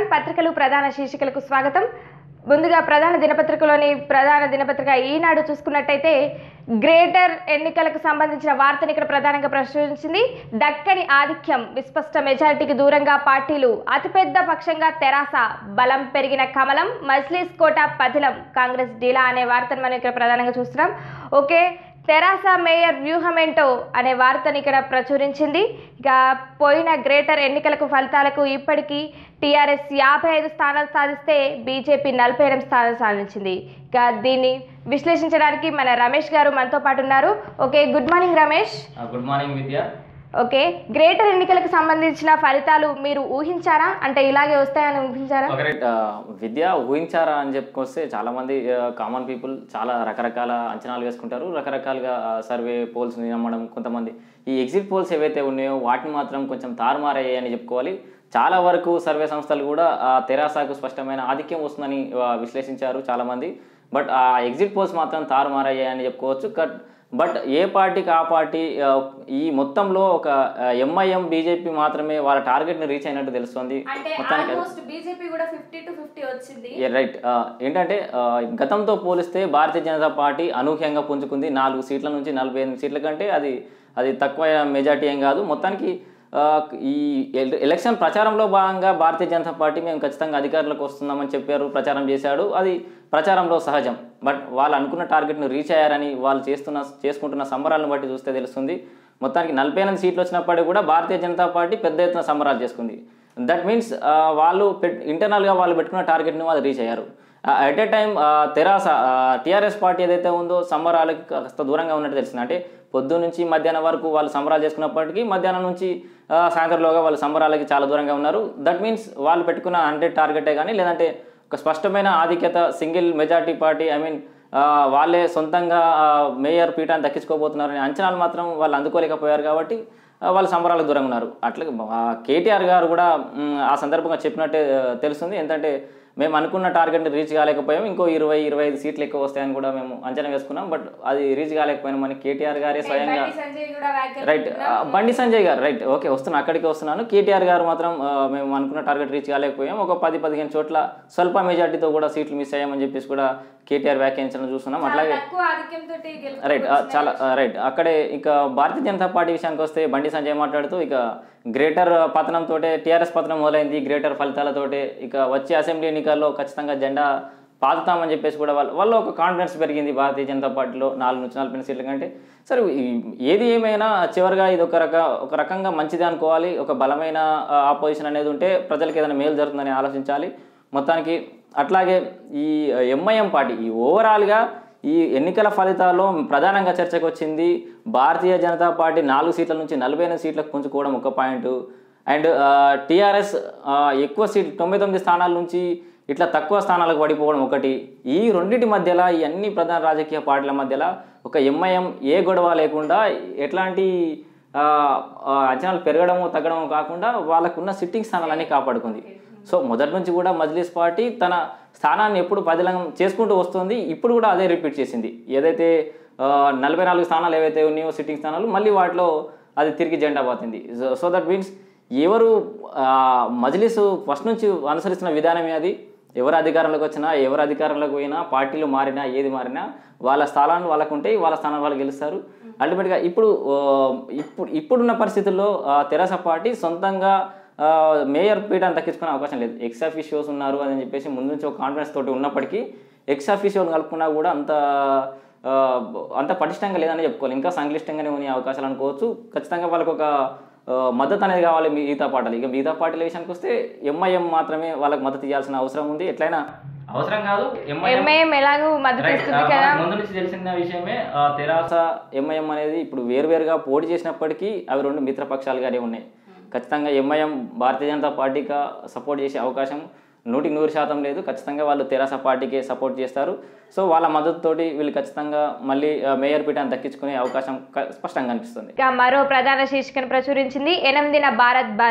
పత్రికలు ప్రధాన శీర్షికలకు స్వాగతం ముందుగా ప్రధాన దినపత్రికలోని ప్రధాన దినపత్రిక ఈనాడు చూసుకున్నట్టయితే గ్రేటర్ ఎన్నికలకు సంబంధించిన వార్తను ఇక్కడ ప్రధానంగా ప్రచురించింది దక్కని ఆధిక్యం విస్పష్ట మెజారిటీకి దూరంగా పార్టీలు అతిపెద్ద పక్షంగా తెరాస బలం పెరిగిన కమలం మజ్లీస్ కోట పదిలం కాంగ్రెస్ డీలా అనే వార్తను మనం ఇక్కడ ప్రధానంగా చూస్తున్నాం ఓకే తెరాస మేయర్ వ్యూహం ఏంటో అనే వార్తను ఇక్కడ ప్రచురించింది ఇక పోయిన గ్రేటర్ ఎన్నికలకు ఫలితాలకు ఇప్పటికీ టీఆర్ఎస్ యాభై ఐదు స్థానాలు సాధిస్తే బీజేపీ నలభై ఎనిమిది స్థానాలు సాధించింది ఇక దీన్ని విశ్లేషించడానికి మన రమేష్ గారు మనతో పాటు ఉన్నారు okay good morning Ramesh good morning Vidya okay greater ఎన్నికలకు సంబంధించిన ఫలితాలు మీరు ఊహించారా అంటే ఇలాగే వస్తాయని ఊహించారా ఒక రైట్ విద్య ఊహించారా అని చెప్పుకొస్తే చాలా మంది కామన్ పీపుల్ చాలా రకరకాల అంచనాలు వేసుకుంటారు రకరకాలుగా సర్వే పోల్స్ నమ్మడం కొంతమంది ఈ ఎగ్జిట్ పోల్స్ ఏవైతే ఉన్నాయో వాటిని మాత్రం కొంచెం తారుమారయ్యాయి అని చెప్పుకోవాలి చాలా వరకు సర్వే సంస్థలు కూడా ఆ తెరాసాకు స్పష్టమైన ఆధిక్యం వస్తుందని ఆ, విశ్లేషించారు చాలామంది బట్ ఆ ఎగ్జిట్ పోల్స్ మాత్రం తారుమారయ్యాయి అని చెప్పుకోవచ్చు కట్ బట్ ఏ పార్టీకి ఆ పార్టీ ఆ, ఈ మొత్తంలో ఒక ఎంఐఎం బీజేపీ మాత్రమే వాళ్ళ టార్గెట్ని రీచ్ అయినట్టు తెలుస్తుంది అంటే మొత్తానికి అది- ఆల్మోస్ట్ బీజేపీ కూడా ఫిఫ్టీ టు ఫిఫ్టీ వచ్చింది రైట్ ఏంటంటే ఆ, గతంతో పోలిస్తే భారతీయ జనతా పార్టీ అనూహ్యంగా పుంజుకుంది నాలుగు సీట్ల నుంచి నలభై ఎనిమిది సీట్ల కంటే అది అది తక్కువ మెజార్టీ ఏం కాదు మొత్తానికి ఆ, ఈ ఎల- ఎలక్షన్ ప్రచారంలో భాగంగా భారతీయ జనతా పార్టీ మేము ఖచ్చితంగా అధికారంలోకి వస్తున్నామని చెప్పారు ప్రచారం చేశాడు అది ప్రచారంలో సహజం బట్ వాళ్ళు అనుకున్న టార్గెట్ను రీచ్ అయ్యారని వాళ్ళు చేస్తున్న చేసుకుంటున్న సంబరాలను బట్టి చూస్తే తెలుస్తుంది మొత్తానికి నలభై ఎనిమిది సీట్లు వచ్చినప్పటికీ కూడా భారతీయ జనతా పార్టీ పెద్ద ఎత్తున సంబరాలు చేసుకుంది దట్ మీన్స్ వాళ్ళు పెట్ ఇంటర్నల్గా వాళ్ళు పెట్టుకున్న టార్గెట్ని వాళ్ళు రీచ్ అయ్యారు అట్ ఏ టైం తెరాస టీఆర్ఎస్ పార్టీ ఏదైతే ఉందో సంబరాలకి కాస్త దూరంగా ఉన్నట్టు తెలిసింది అంటే పొద్దు నుంచి మధ్యాహ్నం వరకు వాళ్ళు సంబరాలు చేసుకున్నప్పటికీ మధ్యాహ్నం నుంచి ఆ, సాయంత్రంలోగా వాళ్ళు సంబరాలకి చాలా దూరంగా ఉన్నారు దట్ మీన్స్ వాళ్ళు పెట్టుకున్న హండ్రెడ్ టార్గెటే కానీ లేదంటే ఒక స్పష్టమైన ఆధిక్యత single majority party I mean వాళ్ళే సొంతంగా ఆ, మేయర్ పీఠాన్ని దక్కించుకోబోతున్నారనే అంచనాలు మాత్రం వాళ్ళు అందుకోలేకపోయారు కాబట్టి ఆ, వాళ్ళు సంబరాలకు దూరంగా ఉన్నారు అట్లాగే ఆ, కేటీఆర్ గారు కూడా మ్, ఆ సందర్భంగా చెప్పినట్టే ఆ, తెలుస్తుంది ఏంటంటే మేము అనుకున్న టార్గెట్ని రీచ్ కాలేకపోయాం ఇంకో ఇరవై ఇరవై ఐదు సీట్లు ఎక్కువ వస్తాయని కూడా మేము అంచనా వేసుకున్నాం బట్ అది రీచ్ కాలేకపోయినాం అని కేటీఆర్ గారే స్వయంగా సంజయ్ కూడా వ్యాఖ్యలు రైట్ ఆ, బండి సంజయ్ గారు రైట్ ఓకే వస్తున్నా అక్కడికి వస్తున్నాను కేటీఆర్ గారు మాత్రం ఆ, మేము అనుకున్న టార్గెట్ రీచ్ కాలేకపోయాం ఒక పది పదిహేను చోట్ల స్వల్ప మెజార్టీతో కూడా సీట్లు మిస్ అయ్యామని చెప్పేసి కూడా కేటీఆర్ వ్యాఖ్యానించడం చూస్తున్నాం అట్లాగే తక్కువ ఆధిక్యంతో రైట్ ఆ, చాలా ఆ, రైట్ అక్కడే ఇక భారతీయ జనతా పార్టీ విషయానికి వస్తే బండి సంజయ్ మాట్లాడుతూ ఇక గ్రేటర్ పతనంతో టీఆర్ఎస్ పతనం మొదలైంది గ్రేటర్ ఫలితాలతోటే ఇక వచ్చే అసెంబ్లీ ఎన్నికల్లో ఖచ్చితంగా జెండా పాతుతామని చెప్పేసి కూడా వాళ్ళ వాళ్ళ ఒక కాన్ఫిడెన్స్ పెరిగింది భారతీయ జనతా పార్టీలో నాలుగు నుంచి నలభై సీట్ల కంటే సరే ఈ- ఏది ఏమైనా చివరిగా ఇది ఒక రక ఒక రకంగా మంచిది అనుకోవాలి ఒక బలమైన ఆపోజిషన్ అనేది ఉంటే ప్రజలకు ఏదైనా మేలు జరుగుతుందని ఆలోచించాలి మొత్తానికి అట్లాగే ఈ ఎంఐఎం పార్టీ ఈ ఓవరాల్గా ఈ ఎన్నికల ఫలితాల్లో ప్రధానంగా చర్చకు వచ్చింది భారతీయ జనతా పార్టీ నాలుగు సీట్ల నుంచి నలభై ఎనిమిది సీట్లకు పుంజుకోవడం ఒక పాయింట్ అండ్ టీఆర్ఎస్ ఎక్కువ సీట్లు తొంభై తొమ్మిది స్థానాల నుంచి ఇట్లా తక్కువ స్థానాలకు పడిపోవడం ఒకటి ఈ రెండింటి మధ్యలో ఈ అన్ని ప్రధాన రాజకీయ పార్టీల మధ్యలో ఒక ఎంఐఎం ఏ గొడవ లేకుండా ఎట్లాంటి ఆ, ఆ, అంచనాలు పెరగడము తగ్గడము కాకుండా వాళ్ళకున్న సిట్టింగ్ స్థానాలన్నీ కాపాడుకుంది సో మొదటి నుంచి కూడా మజ్లిస్ పార్టీ తన స్థానాన్ని ఎప్పుడు పదిలంగం చేసుకుంటూ వస్తుంది ఇప్పుడు కూడా అదే రిపీట్ చేసింది ఏదైతే ఆ, నలభై నాలుగు స్థానాలు ఏవైతే ఉన్నాయో సిట్టింగ్ స్థానాలు మళ్ళీ వాటిలో అది తిరిగి జెండా పోతుంది సో దట్ మీన్స్ ఎవరు ఆ, మజ్లిస్ ఫస్ట్ నుంచి అనుసరిస్తున్న విధానమే అది ఎవరు అధికారంలోకి వచ్చినా ఎవరు అధికారంలోకి పోయినా పార్టీలు మారినా ఏది మారినా వాళ్ళ స్థానాలు వాళ్ళకు ఉంటాయి వాళ్ళ స్థానాలు వాళ్ళు గెలుస్తారు అల్టిమేట్గా ఇప్పుడు ఆ, ఇప్పుడు ఇప్పుడున్న పరిస్థితుల్లో ఆ, తెరాస పార్టీ సొంతంగా ఆ, మేయర్ పీఠాన్ని దక్కించుకునే అవకాశం లేదు ఎక్స్ ఆఫీషియోస్ ఉన్నారు అని చెప్పేసి ముందు నుంచి ఒక కాన్ఫిడెన్స్ తోటి ఉన్నప్పటికీ ఎక్స్ ఆఫీషియోని కలుపుకున్నా కూడా అంత ఆ, అంత పటిష్టంగా లేదని చెప్పుకోవాలి ఇంకా సంక్లిష్టంగానే ఉన్న అవకాశాలు అనుకోవచ్చు ఖచ్చితంగా వాళ్ళకు ఒక ఆ, మద్దతు అనేది కావాలి మిగతా పార్టీలు ఇక మిగతా పార్టీల విషయానికి వస్తే ఎంఐఎం మాత్రమే వాళ్ళకి మద్దతు ఇవ్వాల్సిన అవసరం ఉంది ఎట్లయినా అవసరం కాదు ఎంఐఎం ఎంఐఎం ఎలాగూ మద్దతు రైట్. ఇస్తుంది ఆ, కదా మనకు ముందు నుంచి తెలిసిన విషయమే ఆ, తెరాస ఎంఐఎం అనేది ఇప్పుడు వేరువేరుగా పోటీ చేసినప్పటికీ అవి రెండు మిత్రపక్షాలుగానే ఉన్నాయి ఖచ్చితంగా ఎంఐఎం భారతీయ జనతా పార్టీగా సపోర్ట్ చేసే అవకాశం నూటికి నూరు శాతం లేదు ఖచ్చితంగా వాళ్ళు తెరాస పార్టీకే సపోర్ట్ చేస్తారు సో వాళ్ళ మద్దతుతోటి వీళ్ళు ఖచ్చితంగా మళ్ళీ ఆ, మేయర్ పీఠాన్ని దక్కించుకునే అవకాశం క- స్పష్టంగా కనిపిస్తుంది ఇక మరో ప్రధాన శీర్షికను ప్రచురించింది ఎనిమిదిన భారత్ బంద్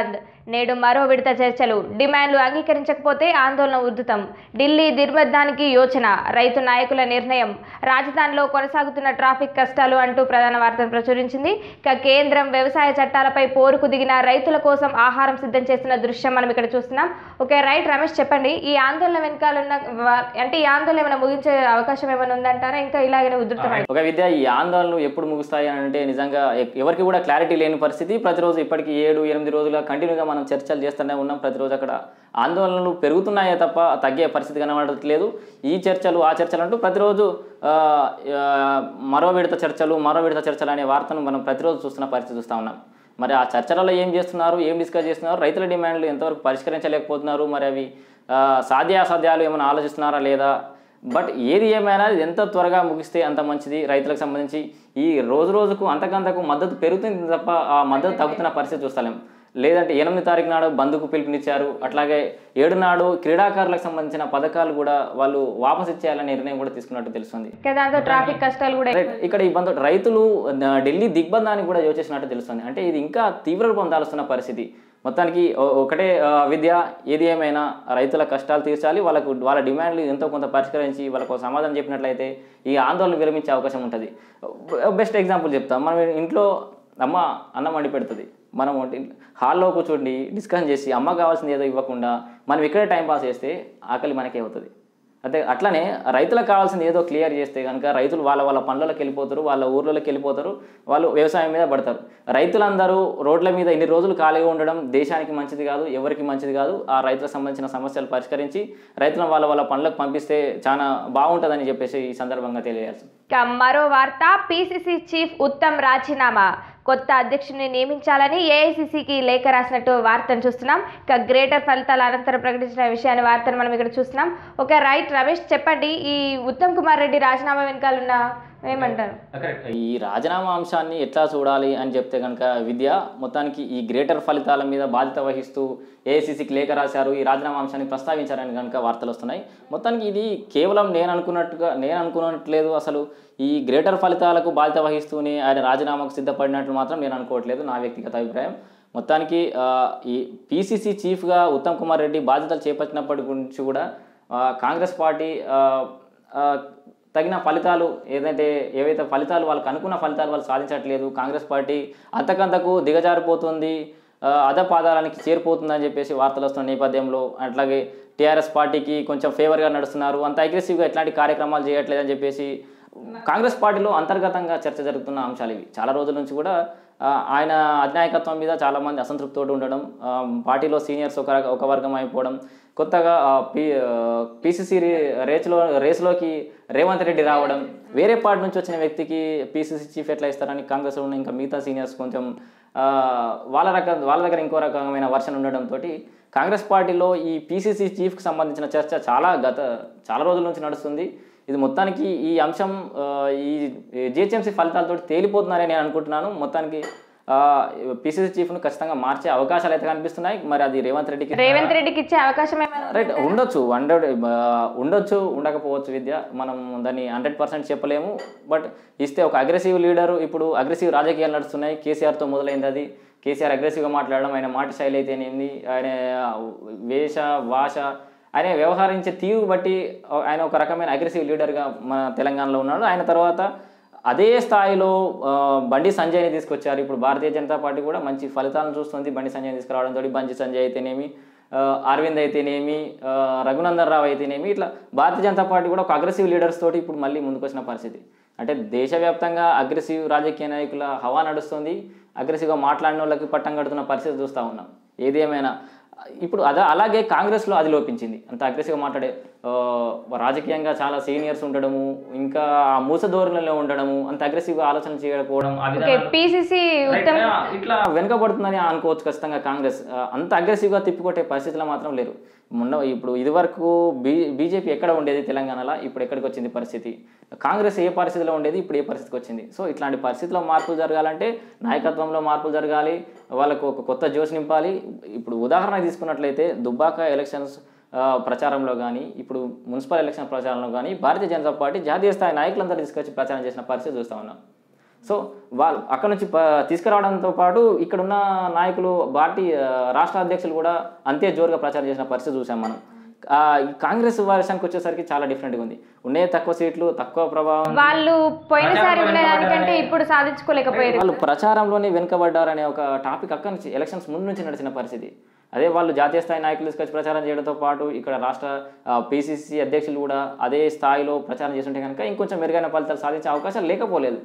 నేడు మరో విడత చర్చలు డిమాండ్లు అంగీకరించకపోతే ఆందోళన ఉద్ధృతం ఢిల్లీ దిగ్బంధానికి యోచన రైతు నాయకుల నిర్ణయం రాజధానిలో కొనసాగుతున్న ట్రాఫిక్ కష్టాలు అంటూ ప్రధాన వార్తను ప్రచురించింది ఇక కేంద్రం వ్యవసాయ చట్టాలపై పోరుకు దిగిన రైతుల కోసం ఆహారం సిద్ధం చేస్తున్న దృశ్యం మనం ఇక్కడ చూస్తున్నాం ఓకే రైట్ రమేష్ చెప్పండి ఈ ఆందోళన వెనకాలన్న వా- అంటే ఈ ఆందోళన ఏమైనా ముగించే అవకాశం ఏమైనా ఉందంటారా ఇంకా ఇలాగనే ఉధృతమై ఒక విద్య ఈ ఆందోళనలు ఎప్పుడు ముగుస్తాయి అని అంటే నిజంగా ఎ- ఎవరికి కూడా క్లారిటీ లేని పరిస్థితి ప్రతిరోజు ఇప్పటికి ఏడు ఎనిమిది రోజులుగా కంటిన్యూగా మనం చర్చలు చేస్తూనే ఉన్నాం ప్రతిరోజు అక్కడ ఆందోళనలు పెరుగుతున్నాయే తప్ప తగ్గే పరిస్థితి కనబడట్లేదు ఈ చర్చలు ఆ చర్చలు అంటూ ప్రతిరోజు ఆ, ఆ, మరో విడత చర్చలు మరో విడత చర్చలు అనే వార్తను మనం ప్రతిరోజు చూస్తున్న పరిస్థితి చూస్తూ ఉన్నాం మరి ఆ చర్చలలో ఏం చేస్తున్నారు ఏం డిస్కస్ చేస్తున్నారు రైతుల డిమాండ్లు ఎంతవరకు పరిష్కరించలేకపోతున్నారు మరి అవి ఆ, సాధ్యాసాధ్యాలు ఏమైనా ఆలోచిస్తున్నారా లేదా బట్ ఏది ఏమైనా ఇది ఎంత త్వరగా ముగిస్తే అంత మంచిది రైతులకు సంబంధించి ఈ రోజు రోజుకు అంతకంతకు మద్దతు పెరుగుతుంది తప్ప ఆ మద్దతు తగ్గుతున్న పరిస్థితి చూస్తలేం లేదంటే ఎనిమిది తారీఖు నాడు బంధుకు పిలుపునిచ్చారు అట్లాగే ఏడు నాడు క్రీడాకారులకు సంబంధించిన పథకాలు కూడా వాళ్ళు వాపసు ఇచ్చేయాలనే నిర్ణయం కూడా తీసుకున్నట్టు తెలుస్తుంది ఇక దాంతో ట్రాఫిక్ కష్టాలు కూడా రైట్ ఇక్కడ ఈ బంధు రైతులు ఆ, ఢిల్లీ దిగ్బంధానికి కూడా యోచిస్తున్నట్టు తెలుస్తుంది అంటే ఇది ఇంకా తీవ్ర రూపం దాల్స్తున్న పరిస్థితి మొత్తానికి ఒ- ఒకటే ఆ, విద్య ఏది ఏమైనా రైతుల కష్టాలు తీర్చాలి వాళ్ళకు వాళ్ళ డిమాండ్లు ఎంతో కొంత పరిష్కరించి వాళ్ళకు ఒక సమాధానం చెప్పినట్లయితే ఈ ఆందోళన విరమించే అవకాశం ఉంటుంది బెస్ట్ ఎగ్జాంపుల్ చెప్తాం మనం ఇంట్లో అమ్మ అన్నం వండి పెడుతుంది మనం వంటి హాల్లో కూర్చోండి డిస్కషన్ చేసి అమ్మ కావాల్సింది ఏదో ఇవ్వకుండా మనం ఇక్కడే టైం పాస్ చేస్తే ఆకలి మనకే అవుతుంది అంటే అట్లనే రైతులకు కావాల్సింది ఏదో క్లియర్ చేస్తే కనుక రైతులు వాళ్ళ వాళ్ళ పనులకు వెళ్ళిపోతారు వాళ్ళ ఊర్లలోకి వెళ్ళిపోతారు వాళ్ళు వ్యవసాయం మీద పడతారు రైతులందరూ రోడ్ల మీద ఇన్ని రోజులు ఖాళీగా ఉండడం దేశానికి మంచిది కాదు ఎవరికి మంచిది కాదు ఆ రైతులకు సంబంధించిన సమస్యలు పరిష్కరించి రైతులను వాళ్ళ వాళ్ళ పనులకు పంపిస్తే చాలా బాగుంటుందని చెప్పేసి ఈ సందర్భంగా తెలియజేయాల్సి ఇక మరో వార్త పిసిసి చీఫ్ ఉత్తమ్ రాజీనామా కొత్త అధ్యక్షుడిని నియమించాలని ఏఐసిసికి లేఖ రాసినట్టు వార్తను చూస్తున్నాం ఇక గ్రేటర్ ఫలితాల అనంతరం ప్రకటించిన విషయాన్ని వార్తను మనం ఇక్కడ చూస్తున్నాం ఒక రైట్ రమేష్ చెప్పండి ఈ ఉత్తమ్ కుమార్ రెడ్డి రాజీనామా వెనకాలన్న ఏమంటారు ఈ రాజీనామా అంశాన్ని ఎట్లా చూడాలి అని చెప్తే కనుక విద్య మొత్తానికి ఈ గ్రేటర్ ఫలితాల మీద బాధ్యత వహిస్తూ ఏఐసిసికి లేఖ రాశారు ఈ రాజీనామా అంశాన్ని ప్రస్తావించారని కనుక వార్తలు వస్తున్నాయి మొత్తానికి ఇది కేవలం నేను అనుకున్నట్టుగా నేను అనుకున్నట్లేదు అసలు ఈ గ్రేటర్ ఫలితాలకు బాధ్యత వహిస్తూనే ఆయన రాజీనామాకు సిద్ధపడినట్లు మాత్రం నేను అనుకోవట్లేదు నా వ్యక్తిగత అభిప్రాయం మొత్తానికి ఆ, ఈ పీసీసీ చీఫ్గా ఉత్తమ్ కుమార్ రెడ్డి బాధ్యతలు చేపట్టినప్పటి గురించి కూడా ఆ, కాంగ్రెస్ పార్టీ ఆ, ఆ, తగిన ఫలితాలు ఏదైతే ఏవైతే ఫలితాలు వాళ్ళకి అనుకున్న ఫలితాలు వాళ్ళు సాధించట్లేదు కాంగ్రెస్ పార్టీ అంతకంతకు దిగజారిపోతుంది ఆ, అధపాదాలనికి చేరిపోతుందని చెప్పేసి వార్తలు వస్తున్న నేపథ్యంలో అట్లాగే టీఆర్ఎస్ పార్టీకి కొంచెం ఫేవర్గా నడుస్తున్నారు అంత అగ్రెసివ్గా ఎట్లాంటి కార్యక్రమాలు చేయట్లేదని చెప్పేసి కాంగ్రెస్ పార్టీలో అంతర్గతంగా చర్చ జరుగుతున్న అంశాలు ఇవి చాలా రోజుల నుంచి కూడా ఆ, ఆయన అధినాయకత్వం మీద చాలామంది అసంతృప్తితో ఉండడం ఆ, పార్టీలో సీనియర్స్ ఒక రక- ఒక వర్గం అయిపోవడం కొత్తగా ఆ, పి పిసిసి రేస్లో రేస్లోకి రేవంత్ రెడ్డి రావడం వేరే పార్టీ నుంచి వచ్చిన వ్యక్తికి పిసిసి చీఫ్ ఎట్లా ఇస్తారని కాంగ్రెస్లో ఉన్న ఇంకా మిగతా సీనియర్స్ కొంచెం ఆ, వాళ్ళ రక వాళ్ళ దగ్గర ఇంకో రకమైన వర్షన్ ఉండడంతో కాంగ్రెస్ పార్టీలో ఈ పిసిసి చీఫ్కి సంబంధించిన చర్చ చాలా గత చాలా రోజుల నుంచి నడుస్తుంది ఇది మొత్తానికి ఈ అంశం ఆ, ఈ జిహెచ్ఎంసీ ఫలితాలతో తేలిపోతున్నారని నేను అనుకుంటున్నాను మొత్తానికి పిసిసి చీఫ్ను ఖచ్చితంగా మార్చే అవకాశాలు అయితే కనిపిస్తున్నాయి మరి అది రేవంత్ రెడ్డికి రేవంత్ రెడ్డికి ఇచ్చే అవకాశం ఏమైనా ఉందా? రైట్ ఉండొచ్చు హండ్రెడ్ ఉండొచ్చు ఉండకపోవచ్చు విద్య మనం దాన్ని హండ్రెడ్ పర్సెంట్ చెప్పలేము బట్ ఇస్తే ఒక అగ్రెసివ్ లీడరు ఇప్పుడు అగ్రెసివ్ రాజకీయాలు నడుస్తున్నాయి కేసీఆర్తో మొదలైంది అది కేసీఆర్ అగ్రెసివ్గా మాట్లాడడం ఆయన మాట శైలి అయితేనేమి ఆయన వేష భాష ఆయన వ్యవహరించే తీరు బట్టి ఆయన ఒక రకమైన అగ్రెసివ్ లీడర్గా మన తెలంగాణలో ఉన్నాడు ఆయన తర్వాత అదే స్థాయిలో ఆ, బండి సంజయ్ని తీసుకొచ్చారు ఇప్పుడు భారతీయ జనతా పార్టీ కూడా మంచి ఫలితాలను చూస్తుంది బండి సంజయ్ తీసుకురావడంతో బండి సంజయ్ అయితేనేమి ఆ, అరవింద్ అయితేనేమి ఆ, రఘునందన్ రావు అయితేనేమి ఇట్లా భారతీయ జనతా పార్టీ కూడా ఒక అగ్రెసివ్ లీడర్స్ తోటి ఇప్పుడు మళ్ళీ ముందుకు వచ్చిన పరిస్థితి అంటే దేశవ్యాప్తంగా అగ్రెసివ్ రాజకీయ నాయకుల హవా నడుస్తుంది అగ్రెసివ్గా మాట్లాడిన వాళ్ళకి పట్టం కడుతున్న పరిస్థితి చూస్తూ ఉన్నాం ఏది ఏమైనా ఇప్పుడు అదే అలాగే కాంగ్రెస్లో అది లోపించింది అంత అగ్రెసివ్గా మాట్లాడే ఆ, రాజకీయంగా చాలా సీనియర్స్ ఉండడము ఇంకా ఆ మూస ధోరణిలో ఉండడము అంత అగ్రెసివ్గా ఆలోచన చేయకపోవడం ఆ ఓకే విధానాలు- పిసిసి ఉత్తమ్ రైట్, ఆ, ఇట్లా వెనుకబడుతుందని అనుకోవచ్చు ఖచ్చితంగా కాంగ్రెస్ ఆ, అంత అగ్రెసివ్గా తిప్పికొట్టే పరిస్థితిలో మాత్రం లేరు మొన్న ఇప్పుడు ఇదివరకు బీ బీజేపీ ఎక్కడ ఉండేది తెలంగాణలో ఇప్పుడు ఎక్కడికి వచ్చింది పరిస్థితి కాంగ్రెస్ ఏ పరిస్థితిలో ఉండేది ఇప్పుడు ఏ పరిస్థితికి వచ్చింది సో ఇట్లాంటి పరిస్థితిలో మార్పులు జరగాలంటే నాయకత్వంలో మార్పులు జరగాలి వాళ్ళకు ఒక కొత్త జోష్ నింపాలి ఇప్పుడు ఉదాహరణ తీసుకున్నట్లయితే దుబ్బాక ఎలక్షన్స్ ఆ, ప్రచారంలో కానీ ఇప్పుడు మున్సిపల్ ఎలక్షన్ ప్రచారంలో కానీ భారతీయ జనతా పార్టీ జాతీయ స్థాయి నాయకులందరూ తీసుకొచ్చి ప్రచారం చేసిన పరిస్థితి చూస్తా ఉన్నాం సో వాళ్ళు అక్కడ నుంచి ప- తీసుకురావడంతో పాటు ఇక్కడ ఉన్న నాయకులు పార్టీ ఆ, రాష్ట్ర అధ్యక్షులు కూడా అంతే జోరుగా ప్రచారం చేసిన పరిస్థితి చూసాం మనం ఆ, ఈ కాంగ్రెస్ వర్షానికి వచ్చేసరికి చాలా డిఫరెంట్గా ఉంది ఉండే తక్కువ సీట్లు తక్కువ ప్రభావం వాళ్ళు పోయినసారి ఉండేదానికంటే ఇప్పుడు సాధించుకోలేకపోయారు వాళ్ళు ప్రచారంలోనే వెనుకబడ్డారనే ఒక టాపిక్ అక్కడి నుంచి ఎలక్షన్స్ ముందు నుంచి నడిచిన పరిస్థితి అదే వాళ్ళు జాతీయ స్థాయి నాయకులు తీసుకొచ్చి ప్రచారం చేయడంతో పాటు ఇక్కడ రాష్ట్ర పిసిసి అధ్యక్షులు కూడా అదే స్థాయిలో ప్రచారం చేస్తుంటే కనుక ఇంకొంచెం మెరుగైన ఫలితాలు సాధించే అవకాశం లేకపోలేదు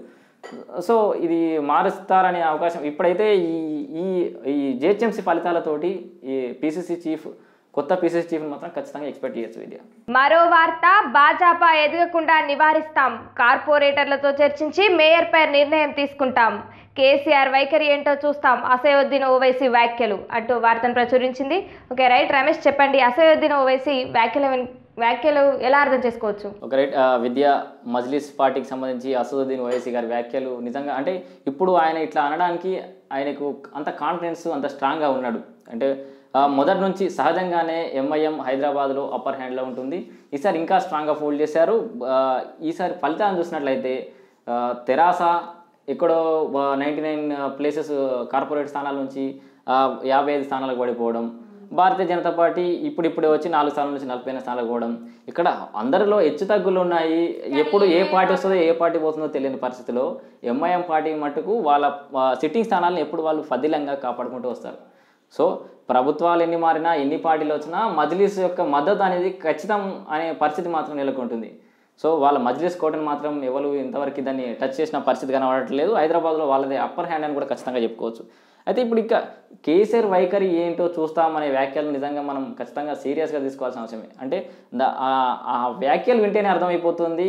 సో ఇది మారుస్తారనే అవకాశం ఇప్పుడైతే ఈ ఈ ఈ జిహెచ్ఎంసీ ఫలితాలతోటి ఈ పిసిసి చీఫ్ కొత్త పిసిసి చీఫ్ మాత్రం ఖచ్చితంగా ఎక్స్పెక్ట్ చేయొచ్చు విద్య మరో వార్త భాజపా ఎదగకుండా నివారిస్తాం కార్పొరేటర్లతో చర్చించి మేయర్పై నిర్ణయం తీసుకుంటాం కేసీఆర్ వైఖరి ఏంటో చూస్తాం అసయోద్దీన్ ఓవైసీ వ్యాఖ్యలు అంటూ వార్తను ప్రచురించింది ఓకే రైట్ రమేష్ చెప్పండి అసయోద్దీన్ ఓవైసీ వ్యాఖ్యలు విన్- వ్యాఖ్యలు ఎలా అర్థం చేసుకోవచ్చు ఒక రైట్ ఆ, విద్య మజ్లిస్ పార్టీకి సంబంధించి అసదుద్దీన్ ఓవైసీ గారి వ్యాఖ్యలు నిజంగా అంటే ఇప్పుడు ఆయన ఇట్లా అనడానికి ఆయనకు అంత కాన్ఫిడెన్స్ అంత స్ట్రాంగ్గా ఉన్నాడు అంటే ఆ, మొదటి నుంచి సహజంగానే ఎంఐఎం హైదరాబాద్లో అప్పర్ హ్యాండ్లో ఉంటుంది ఈసారి ఇంకా స్ట్రాంగ్గా ఫోల్డ్ చేశారు ఆ, ఈసారి ఫలితాలను చూసినట్లయితే ఆ, తెరాస ఎక్కడో నైంటీ నైన్ ప్లేసెస్ కార్పొరేట్ స్థానాల నుంచి ఆ, యాభై ఐదు స్థానాలకు పడిపోవడం భారతీయ జనతా పార్టీ ఇప్పుడిప్పుడే వచ్చి నాలుగు స్థానాల నుంచి నలభై ఐదు స్థానాలకు పోవడం ఇక్కడ అందరిలో హెచ్చు తగ్గులు ఉన్నాయి ఎప్పుడు ఏ పార్టీ వస్తుందో ఏ పార్టీ పోతుందో తెలియని పరిస్థితిలో ఎంఐఎం పార్టీ మట్టుకు వాళ్ళ సిట్టింగ్ స్థానాలను ఎప్పుడు వాళ్ళు ఫదిలంగా కాపాడుకుంటూ వస్తారు సో ప్రభుత్వాలు ఎన్ని మారినా ఎన్ని పార్టీలు వచ్చినా మజ్లిస్ యొక్క మద్దతు అనేది ఖచ్చితం అనే పరిస్థితి మాత్రం నెలకొంటుంది సో వాళ్ళ మజ్లిస్ కోటను మాత్రం ఎవరు ఇంతవరకు దాన్ని టచ్ చేసిన పరిస్థితి కనబడట్లేదు హైదరాబాద్లో వాళ్ళది అప్పర్ హ్యాండ్ అని కూడా ఖచ్చితంగా చెప్పుకోవచ్చు అయితే ఇప్పుడు ఇక కేసీఆర్ వైఖరి ఏంటో చూస్తామనే వ్యాఖ్యలు నిజంగా మనం ఖచ్చితంగా సీరియస్గా తీసుకోవాల్సిన అవసరమే అంటే ద- ఆ- ఆ వ్యాఖ్యలు వింటేనే అర్థమైపోతుంది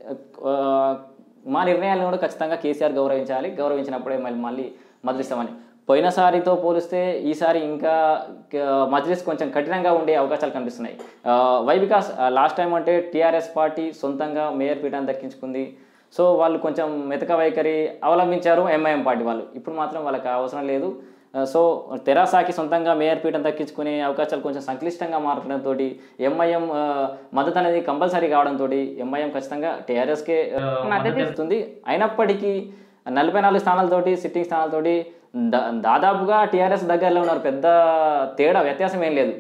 ఆ, మా నిర్ణయాలను కూడా ఖచ్చితంగా కేసీఆర్ గౌరవించాలి గౌరవించినప్పుడే మళ్ళీ మళ్ళీ మద్దతిస్తామని పోయినసారితో పోలిస్తే ఈసారి ఇంకా క- మజ్లిస్ కొంచెం కఠినంగా ఉండే అవకాశాలు కనిపిస్తున్నాయి ఆ, వై బికాస్ లాస్ట్ టైం అంటే టీఆర్ఎస్ పార్టీ సొంతంగా మేయర్ పీఠాన్ని దక్కించుకుంది సో వాళ్ళు కొంచెం మెతక వైఖరి అవలంబించారు ఎంఐఎం పార్టీ వాళ్ళు ఇప్పుడు మాత్రం వాళ్ళకి అవసరం లేదు ఆ, సో తెరాసాకి సొంతంగా మేయర్ పీఠం దక్కించుకునే అవకాశాలు కొంచెం సంక్లిష్టంగా మారడంతో ఎంఐఎం మద్దతు అనేది కంపల్సరీ కావడంతో ఎంఐఎం ఖచ్చితంగా టీఆర్ఎస్కే మద్దతు ఇస్తుంది అయినప్పటికీ నలభై నాలుగు స్థానాలతోటి సిట్టింగ్ స్థానాలతోటి దా- దాదాపుగా టీఆర్ఎస్ దగ్గరలో ఉన్నారు పెద్ద తేడా వ్యత్యాసం ఏం లేదు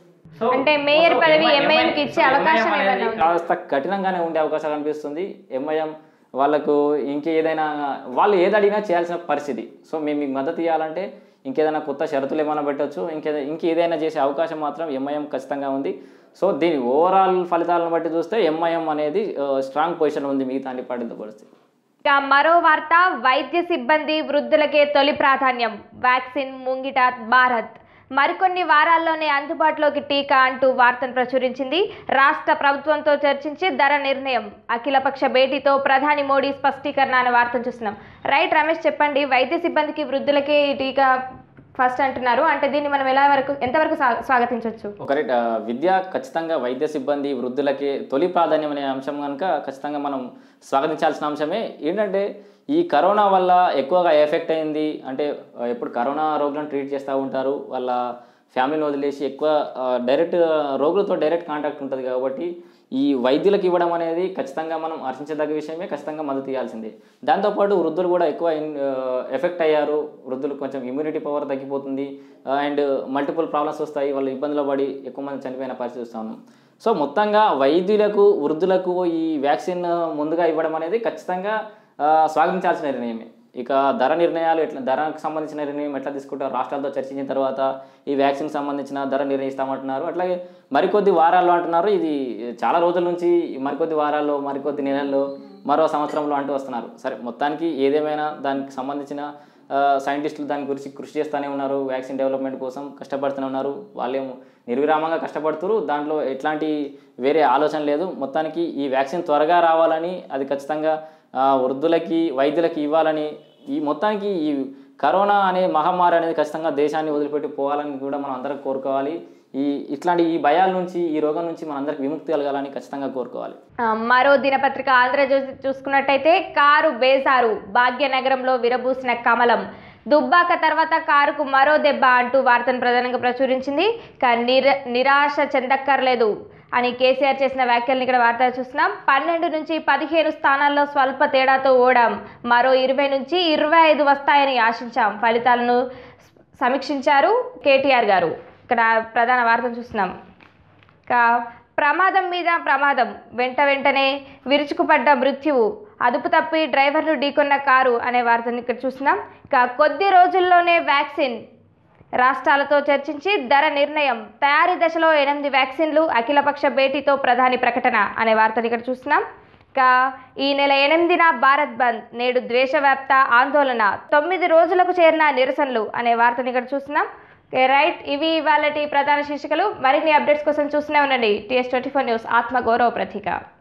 అంటే మేయర్ పదవి ఎంఐఎం కి ఇచ్చే అవకాశం ఏమైనా ఉందా? కాస్త కఠినంగానే ఉండే అవకాశాలు అనిపిస్తుంది ఎంఐఎం వాళ్ళకు ఇంకేదైనా వాళ్ళు ఏది అడిగినా చేయాల్సిన పరిస్థితి సో మేము మీకు మద్దతు ఇవ్వాలంటే ఇంకేదైనా కొత్త షరతులు ఏమైనా పెట్టవచ్చు ఇంకేదైనా ఇంకేదైనా చేసే అవకాశం మాత్రం ఎంఐఎం ఖచ్చితంగా ఉంది సో దీని ఓవరాల్ ఫలితాలను బట్టి చూస్తే ఎంఐఎం అనేది స్ట్రాంగ్ పొజిషన్ ఉంది మిగతా అన్ని పార్టీలతో పోలిస్తే ఇక మరో వార్త వైద్య సిబ్బంది వృద్ధులకే తొలి ప్రాధాన్యం వ్యాక్సిన్ ముంగిట భారత్ మరికొన్ని వారాల్లోనే అందుబాటులోకి టీకా అంటూ వార్తను ప్రచురించింది రాష్ట్ర ప్రభుత్వంతో చర్చించి ధర నిర్ణయం అఖిలపక్ష భేటీతో ప్రధాని మోడీ స్పష్టీకరణ అనే వార్తను చూస్తున్నాం రైట్ రమేష్ చెప్పండి వైద్య సిబ్బందికి వృద్ధులకే ఈ టీకా ఫస్ట్ అంటున్నారు అంటే దీన్ని మనం ఎలా వరకు ఎంతవరకు స్వా- స్వాగతించవచ్చు ఒక రైట్ ఆ, విద్య ఖచ్చితంగా వైద్య సిబ్బంది వృద్ధులకి తొలి ప్రాధాన్యం అనే అంశం కనుక ఖచ్చితంగా మనం స్వాగతించాల్సిన అంశమే ఏంటంటే ఈ కరోనా వల్ల ఎక్కువగా ఎఫెక్ట్ అయింది అంటే ఆ, ఎప్పుడు కరోనా రోగులను ట్రీట్ చేస్తూ ఉంటారు వాళ్ళ ఫ్యామిలీని వదిలేసి ఎక్కువ ఆ, డైరెక్ట్ రోగులతో డైరెక్ట్ కాంటాక్ట్ ఉంటుంది కాబట్టి ఈ వైద్యులకు ఇవ్వడం అనేది ఖచ్చితంగా మనం హర్షించదగ్గ విషయమే ఖచ్చితంగా మద్దతు ఇవ్వాల్సిందే దాంతోపాటు వృద్ధులు కూడా ఎక్కువ ఇన్- ఆ, ఎఫెక్ట్ అయ్యారు వృద్ధులు కొంచెం ఇమ్యూనిటీ పవర్ తగ్గిపోతుంది అండ్ మల్టిపుల్ ప్రాబ్లమ్స్ వస్తాయి వాళ్ళు ఇబ్బందులు పడి ఎక్కువ మంది చనిపోయిన పరిస్థితి చూస్తా ఉన్నాం సో మొత్తంగా వైద్యులకు వృద్ధులకు ఈ వ్యాక్సిన్ ముందుగా ఇవ్వడం అనేది ఖచ్చితంగా ఆ, స్వాగతించాల్సిన నిర్ణయమే ఇక ధర నిర్ణయాలు ఎట్లా ధరకు సంబంధించిన నిర్ణయం ఎట్లా తీసుకుంటారు రాష్ట్రాలతో చర్చించిన తర్వాత ఈ వ్యాక్సిన్ సంబంధించిన ధర నిర్ణయిస్తామంటున్నారు అట్లాగే మరికొద్ది వారాల్లో అంటున్నారు ఇది చాలా రోజుల నుంచి మరికొద్ది వారాల్లో మరికొద్ది నెలల్లో మరో సంవత్సరంలో అంటూ వస్తున్నారు సరే మొత్తానికి ఏదేమైనా దానికి సంబంధించిన ఆ, సైంటిస్టులు దాని గురించి కృషి చేస్తూనే ఉన్నారు వ్యాక్సిన్ డెవలప్మెంట్ కోసం కష్టపడుతూనే ఉన్నారు వాళ్ళేమో నిర్విరామంగా కష్టపడుతున్నారు దాంట్లో ఎట్లాంటి వేరే ఆలోచన లేదు మొత్తానికి ఈ వ్యాక్సిన్ త్వరగా రావాలని అది ఖచ్చితంగా ఆ, వృద్ధులకి వైద్యులకి ఇవ్వాలని ఈ మొత్తానికి ఈ కరోనా అనే మహమ్మారి అనేది ఖచ్చితంగా దేశాన్ని వదిలిపెట్టి పోవాలని కూడా మనం అందరం కోరుకోవాలి ఈ ఇట్లాంటి ఈ భయాల నుంచి ఈ రోగం నుంచి మనందరికి విముక్తి కలగాలని ఖచ్చితంగా కోరుకోవాలి ఆ, మరో దినపత్రిక ఆంధ్రజ్యోతి చూసుకున్నట్టయితే కారు బేజారు భాగ్యనగరంలో విరబూసిన కమలం దుబ్బాక తర్వాత కారుకు మరో దెబ్బ అంటూ వార్తను ప్రధానంగా ప్రచురించింది ఇక నిర నిరాశ చెందక్కర్లేదు అని కేసీఆర్ చేసిన వ్యాఖ్యలను ఇక్కడ వార్త చూస్తున్నాం పన్నెండు నుంచి పదిహేను స్థానాల్లో స్వల్ప తేడాతో ఓడాం మరో ఇరవై నుంచి ఇరవై ఐదు వస్తాయని ఆశించాం ఫలితాలను సమీక్షించారు కేటీఆర్ గారు ఇక్కడ ప్రధాన వార్తను చూస్తున్నాం ఇక ప్రమాదం మీద ప్రమాదం వెంట వెంటనే విరుచుకుపడ్డ మృత్యువు అదుపు తప్పి డ్రైవర్ను ఢీకొన్న కారు అనే వార్తను ఇక్కడ చూస్తున్నాం ఇక కొద్ది రోజుల్లోనే వ్యాక్సిన్ రాష్ట్రాలతో చర్చించి ధర నిర్ణయం తయారీ దశలో ఎనిమిది వ్యాక్సిన్లు అఖిలపక్ష భేటీతో ప్రధాని ప్రకటన అనే వార్తను ఇక్కడ చూస్తున్నాం ఇక ఈ నెల ఎనిమిదిన భారత్ బంద్ నేడు ద్వేషవ్యాప్త ఆందోళన తొమ్మిది రోజులకు చేరిన నిరసనలు అనే వార్తను ఇక్కడ చూస్తున్నాం ఓకే రైట్ ఇవి ఇవాళ ప్రధాన శీర్షికలు మరిన్ని అప్డేట్స్ కోసం చూస్తూనే ఉండండి టీఎస్ ట్వంటీ ఫోర్ న్యూస్ ఆత్మ గౌరవ ప్రతీక